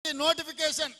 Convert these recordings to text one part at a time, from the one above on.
notification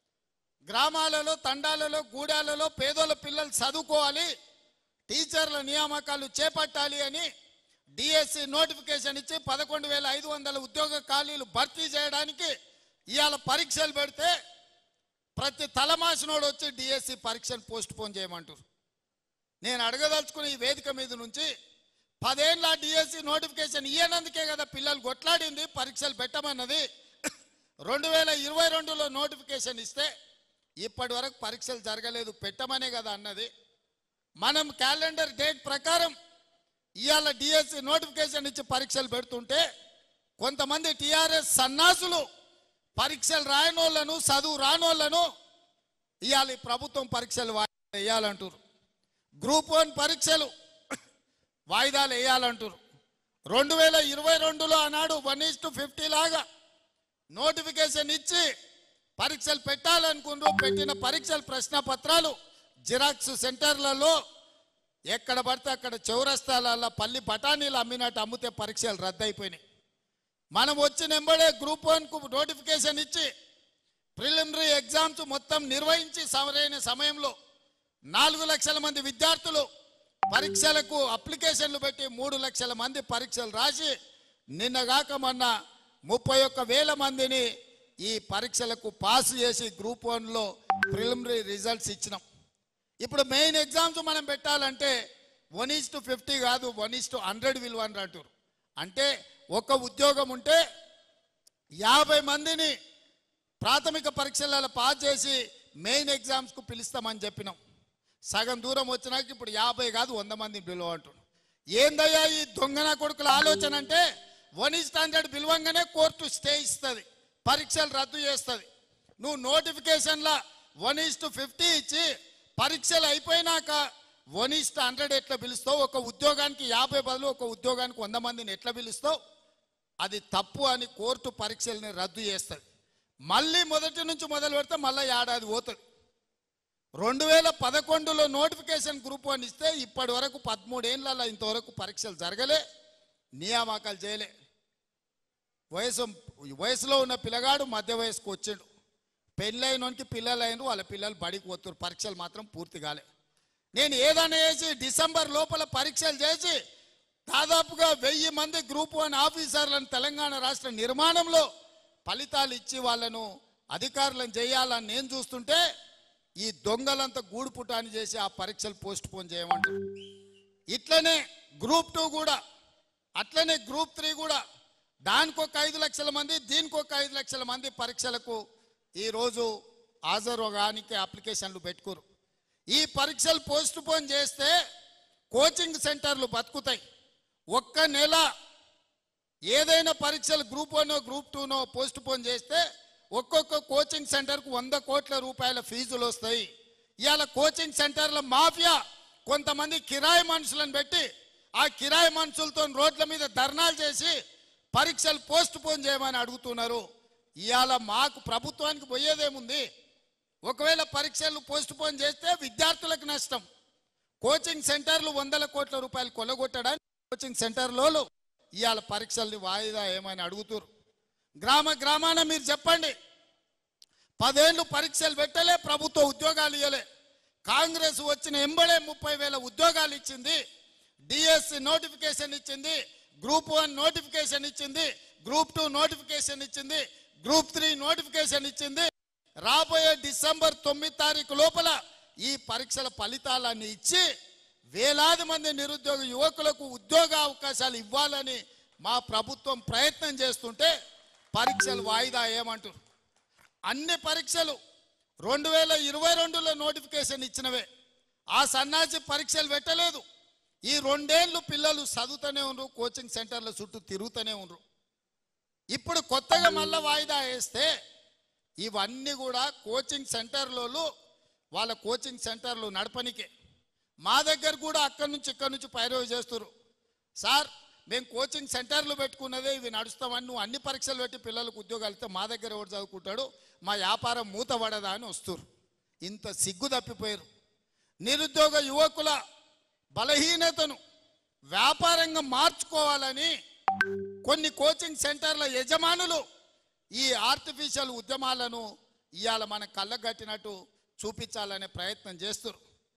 గ్రామాలలో తండాలలో గూడాలలో పేదోళ్ళ పిల్లలు చదువుకోవాలి టీచర్ల నియామకాలు చేపట్టాలి అని డిఎస్సి నోటిఫికేషన్ ఇచ్చి పదకొండు వేల ఐదు వందల ఉద్యోగ ఖాళీలు భర్తీ చేయడానికి ఇవాళ పరీక్షలు పెడితే ప్రతి తలమాసినోడు వచ్చి డిఎస్సి పరీక్షను పోస్ట్ పోన్ చేయమంటారు నేను అడగదలుచుకున్న ఈ వేదిక మీద నుంచి పదేళ్ళ డిఎస్సి నోటిఫికేషన్ ఇయ్యనందుకే కదా పిల్లలు కొట్లాడింది పరీక్షలు పెట్టమన్నది రెండు వేల ఇరవై రెండులో నోటిఫికేషన్ ఇస్తే ఇప్పటి వరకు పరీక్షలు జరగలేదు పెట్టమనే కదా అన్నది మనం క్యాలెండర్ డేట్ ప్రకారం ఇవాళ డిఎస్సి నోటిఫికేషన్ ఇచ్చి పరీక్షలు పెడుతుంటే కొంతమంది టిఆర్ఎస్ సన్నాసులు పరీక్షలు రాయనోళ్లను చదువు రానోళ్లను ఇవాళ ఈ ప్రభుత్వం పరీక్షలు వాయిదా వేయాలంటారు గ్రూప్ వన్ పరీక్షలు వాయిదాలు వేయాలంటారు రెండు వేల ఇరవై రెండులో ఆనాడు వన్ ఈస్ టు ఫిఫ్టీ లాగా నోటిఫికేషన్ ఇచ్చి పరీక్షలు పెట్టాలనుకున్నారు పెట్టిన పరీక్షల ప్రశ్న పత్రాలు జిరాక్స్ సెంటర్లలో ఎక్కడ పడితే అక్కడ చౌరస్తాలలో పల్లి బఠానీలు అమ్మినట్టు అమ్మితే పరీక్షలు రద్దయిపోయినాయి మనం వచ్చిన ఎంబడే గ్రూప్ వన్కు నోటిఫికేషన్ ఇచ్చి ప్రిలిమినరీ ఎగ్జామ్స్ మొత్తం నిర్వహించి సరైన సమయంలో నాలుగు లక్షల మంది విద్యార్థులు పరీక్షలకు అప్లికేషన్లు పెట్టి మూడు లక్షల మంది పరీక్షలు రాసి నిన్నగాక మొన్న ముప్పై ఒక్క వేల మందిని ఈ పరీక్షలకు పాస్ చేసి గ్రూప్ వన్లో ప్రిలిమినరీ రిజల్ట్స్ ఇచ్చినాం ఇప్పుడు మెయిన్ ఎగ్జామ్స్ మనం పెట్టాలంటే వన్ ఈస్ టు ఫిఫ్టీ కాదు వన్ ఈస్ టు హండ్రెడ్ విలువ అని అంటారు అంటే ఒక ఉద్యోగం ఉంటే యాభై మందిని ప్రాథమిక పరీక్షలలో పాస్ చేసి మెయిన్ ఎగ్జామ్స్కు పిలుస్తామని చెప్పినాం సగం దూరం వచ్చినాక ఇప్పుడు యాభై కాదు వంద మంది పిలువ అంటున్నాం ఏందయ్యా ఈ దొంగన కొడుకుల ఆలోచన అంటే వన్ ఈస్ హండ్రెడ్ పిలవంగానే కోర్టు స్టే ఇస్తుంది పరీక్షలు రద్దు చేస్తుంది నువ్వు నోటిఫికేషన్ల వన్ ఈస్ టు ఫిఫ్టీ ఇచ్చి పరీక్షలు అయిపోయినాక వన్ ఈస్ టు హండ్రెడ్ ఎట్లా పిలుస్తావు ఒక ఉద్యోగానికి యాభై బదులు ఒక ఉద్యోగానికి వంద మందిని ఎట్లా పిలుస్తావు అది తప్పు అని కోర్టు పరీక్షల్ని రద్దు చేస్తుంది మళ్ళీ మొదటి నుంచి మొదలు పెడితే మళ్ళీ ఏడాది పోతుంది రెండు వేల పదకొండులో నోటిఫికేషన్ గ్రూప్ వన్ ఇస్తే ఇప్పటి వరకు పదమూడేళ్ళలో ఇంతవరకు పరీక్షలు జరగలే నియామకాలు చేయలే వయసు వయసులో ఉన్న పిల్లగాడు మధ్య వయసుకు వచ్చిండు పెళ్ళైనోనికి పిల్లలు అయిన వాళ్ళ పిల్లలు బడికి పోతున్నారు పరీక్షలు మాత్రం పూర్తి కాలే నేను ఏదైనా చేసి డిసెంబర్ లోపల పరీక్షలు చేసి దాదాపుగా వెయ్యి మంది గ్రూప్ వన్ ఆఫీసర్లను తెలంగాణ రాష్ట్ర నిర్మాణంలో ఫలితాలు ఇచ్చి వాళ్ళను అధికారులను చేయాలని నేను చూస్తుంటే ఈ దొంగలంతా గూడు పుటాని చేసి ఆ పరీక్షలు పోస్ట్ పోన్ చేయమంటారు ఇట్లనే గ్రూప్ టూ కూడా అట్లనే గ్రూప్ త్రీ కూడా దానికి ఒక ఐదు లక్షల మంది దీనికి ఒక ఐదు లక్షల మంది పరీక్షలకు ఈరోజు హాజరుగానికి అప్లికేషన్లు పెట్టుకోరు ఈ పరీక్షలు పోస్ట్ పోన్ చేస్తే కోచింగ్ సెంటర్లు బతుకుతాయి ఒక్క నెల ఏదైనా పరీక్షలు గ్రూప్ వన్ గ్రూప్ టూనో పోస్ట్ పోన్ చేస్తే ఒక్కొక్క కోచింగ్ సెంటర్కు వంద కోట్ల రూపాయల ఫీజులు వస్తాయి ఇవాళ కోచింగ్ సెంటర్ల మాఫియా కొంతమంది కిరాయి మనుషులను పెట్టి ఆ కిరాయి మనుషులతో రోడ్ల మీద ధర్నాలు చేసి పరీక్షలు పోస్ట్ పోన్ చేయమని అడుగుతున్నారు ఇవాళ మాకు ప్రభుత్వానికి పోయేదేముంది ఒకవేళ పరీక్షలు పోస్ట్ పోన్ చేస్తే విద్యార్థులకు నష్టం కోచింగ్ సెంటర్లు వందల కోట్ల రూపాయలు కొల్లగొట్టడానికి కోచింగ్ సెంటర్లలో ఇవాళ పరీక్షల్ని వాయిదా ఏమని అడుగుతున్నారు గ్రామ గ్రామాన మీరు చెప్పండి పదేళ్ళు పరీక్షలు పెట్టలే ప్రభుత్వ ఉద్యోగాలు ఇవ్వలే కాంగ్రెస్ వచ్చిన ఎంబడే ముప్పై వేల ఉద్యోగాలు ఇచ్చింది డిఎస్సి నోటిఫికేషన్ ఇచ్చింది గ్రూప్ వన్ నోటిఫికేషన్ ఇచ్చింది గ్రూప్ టూ నోటిఫికేషన్ ఇచ్చింది గ్రూప్ త్రీ నోటిఫికేషన్ ఇచ్చింది రాబోయే డిసెంబర్ తొమ్మిది తారీఖు లోపల ఈ పరీక్షల ఫలితాలన్నీ ఇచ్చి వేలాది మంది నిరుద్యోగ యువకులకు ఉద్యోగ అవకాశాలు ఇవ్వాలని మా ప్రభుత్వం ప్రయత్నం చేస్తుంటే పరీక్షలు వాయిదా ఏమంటారు అన్ని పరీక్షలు రెండు వేల ఇరవై రెండులో నోటిఫికేషన్ ఇచ్చినవే ఆ సన్నాసి పరీక్షలు పెట్టలేదు ఈ రెండేళ్ళు పిల్లలు చదువుతూనే ఉన్నారు కోచింగ్ సెంటర్ల చుట్టూ తిరుగుతూనే ఉన్నారు ఇప్పుడు కొత్తగా మళ్ళా వాయిదా వేస్తే ఇవన్నీ కూడా కోచింగ్ సెంటర్లలో వాళ్ళ కోచింగ్ సెంటర్లు నడపనికే మా దగ్గర కూడా అక్కడి నుంచి ఇక్కడి నుంచి పైరవి చేస్తారు సార్ మేము కోచింగ్ సెంటర్లు పెట్టుకున్నదే ఇవి నడుస్తామని నువ్వు అన్ని పరీక్షలు పెట్టి పిల్లలకు ఉద్యోగాలు ఇస్తే మా దగ్గర ఎవరు చదువుకుంటాడు మా వ్యాపారం మూతపడదా అని వస్తారు ఇంత సిగ్గు తప్పిపోయారు నిరుద్యోగ యువకుల బలహీనతను వ్యాపారంగా మార్చుకోవాలని కొన్ని కోచింగ్ సెంటర్ల యజమానులు ఈ ఆర్టిఫిషియల్ ఉద్యమాలను ఇవాళ మన కళ్ళగట్టినట్టు చూపించాలనే ప్రయత్నం చేస్తారు